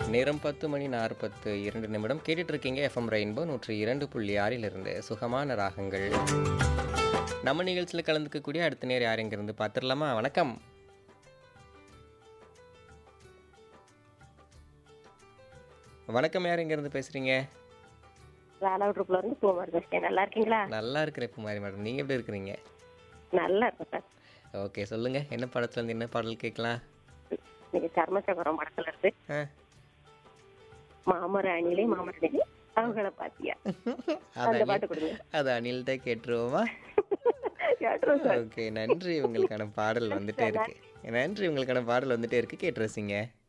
நேரம் பத்து மணி நாற்பத்து இரண்டு நிமிடம் கேட்டுட்டு இருக்கீங்க எஃப்எம் ரெயின்போ நூற்றி இரண்டு புள்ளி ஆறிலிருந்து சுகமான ராகங்கள் நம்ம நிகழ்ச்சியில் கலந்துக்கக்கூடிய அடுத்த நேரம் யார் இருந்து பார்த்துடலாமா வணக்கம் வணக்கம் யார் இருந்து பேசுறீங்க வேளாவுட்ருக்குள்ள இருந்து பூமாரி பேசுறேன் நல்லா இருக்கீங்களா நல்லா இருக்கிறேன் குமாரி மேடம் நீங்கள் எப்படி இருக்கிறீங்க நல்லா இருக்கும் சார் ஓகே சொல்லுங்க என்ன படத்துல இருந்து என்ன பாடல் கேட்கலாம் நீங்க சர்மசகரம் படத்துல இருந்து ஆ மாமர அணிலே மாமர அணிலே அவங்கள பாத்தியா அந்த அது பாட்டு கொடுங்க அது அனில்கிட்ட கேட்டுருவோமா கேட்டுரும் சார் ஓகே நன்றி உங்களுக்கான பாடல் வந்துட்டே இருக்கு நன்றி உங்களுக்கான பாடல் வந்துட்டே இருக்கு கேட்டு ரசிங்க